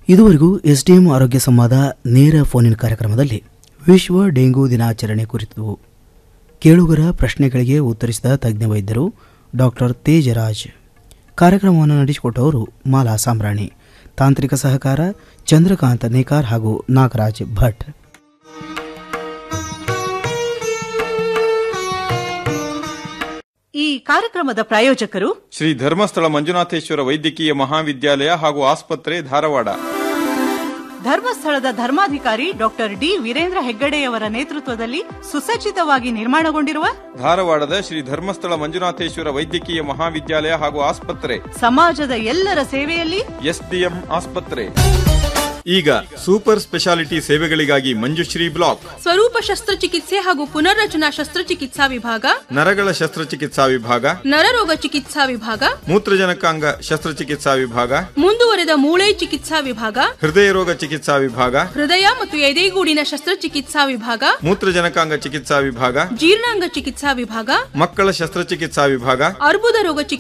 ಇದುವರೆಗೂ ಎಸ್ಡಿಎಂ ಆರೋಗ್ಯ ಸಂವಾದ ನೇರ ಫೋನಿನ ಕಾರ್ಯಕ್ರಮದಲ್ಲಿ ವಿಶ್ವ ಡೆಂಗು ದಿನಾಚರಣೆ ಕುರಿತು ಕೇಳುಗರ ಪ್ರಶ್ನೆಗಳಿಗೆ ಉತ್ತರಿಸಿದ ತಜ್ಞ ವೈದ್ಯರು ಡಾಕ್ಟರ್ ತೇಜರಾಜ್ ಕಾರ್ಯಕ್ರಮವನ್ನು ನಡೆಸಿಕೊಟ್ಟವರು ಮಾಲಾ ಸಾಮ್ರಾಣಿ ತಾಂತ್ರಿಕ ಸಹಕಾರ ಚಂದ್ರಕಾಂತ್ ನೇಕಾರ್ ಹಾಗೂ ನಾಗರಾಜ್ ಭಟ್ ಈ ಕಾರ್ಯಕ್ರಮದ ಪ್ರಾಯೋಜಕರು ಶ್ರೀ ಧರ್ಮಸ್ಥಳ ಮಂಜುನಾಥೇಶ್ವರ ವೈದ್ಯಕೀಯ ಮಹಾವಿದ್ಯಾಲಯ ಹಾಗೂ ಆಸ್ಪತ್ರೆ ಧಾರವಾಡ ಧರ್ಮಸ್ಥಳದ ಧರ್ಮಾಧಿಕಾರಿ ಡಾಕ್ಟರ್ ಡಿ ವೀರೇಂದ್ರ ಹೆಗ್ಗಡೆಯವರ ನೇತೃತ್ವದಲ್ಲಿ ಸುಸಜ್ಜಿತವಾಗಿ ನಿರ್ಮಾಣಗೊಂಡಿರುವ ಧಾರವಾಡದ ಶ್ರೀ ಧರ್ಮಸ್ಥಳ ಮಂಜುನಾಥೇಶ್ವರ ವೈದ್ಯಕೀಯ ಮಹಾವಿದ್ಯಾಲಯ ಹಾಗೂ ಆಸ್ಪತ್ರೆ ಸಮಾಜದ ಎಲ್ಲರ ಸೇವೆಯಲ್ಲಿ ಎಸ್ಡಿಎಂ ಆಸ್ಪತ್ರೆ ಈಗ ಸೂಪರ್ ಸ್ಪೆಷಾಲಿಟಿ ಸೇವೆಗಳಿಗಾಗಿ ಮಂಜುಶ್ರೀ ಬ್ಲಾಕ್ ಸ್ವರೂಪ ಶಸ್ತ್ರಚಿಕಿತ್ಸೆ ಹಾಗೂ ಪುನರ್ರಚನಾ ಶಸ್ತ್ರಚಿಕಿತ್ಸಾ ವಿಭಾಗ ನರಗಳ ಶಸ್ತ್ರಚಿಕಿತ್ಸಾ ವಿಭಾಗ ನರರೋಗ ಚಿಕಿತ್ಸಾ ವಿಭಾಗ ಮೂತ್ರಜನಕಾಂಗ ಶಸ್ತ್ರಚಿಕಿತ್ಸಾ ವಿಭಾಗ ಮುಂದುವರೆದ ಮೂಳೆ ಚಿಕಿತ್ಸಾ ವಿಭಾಗ ಹೃದಯ ರೋಗ ಚಿಕಿತ್ಸಾ ವಿಭಾಗ ಹೃದಯ ಮತ್ತು ಎದೆಗೂಡಿನ ಶಸ್ತ್ರಚಿಕಿತ್ಸಾ ವಿಭಾಗ ಮೂತ್ರಜನಕಾಂಗ ಚಿಕಿತ್ಸಾ ವಿಭಾಗ ಜೀರ್ಣಾಂಗ ಚಿಕಿತ್ಸಾ ವಿಭಾಗ ಮಕ್ಕಳ ಶಸ್ತ್ರಚಿಕಿತ್ಸಾ ವಿಭಾಗ ಅರ್ಬುದ ರೋಗ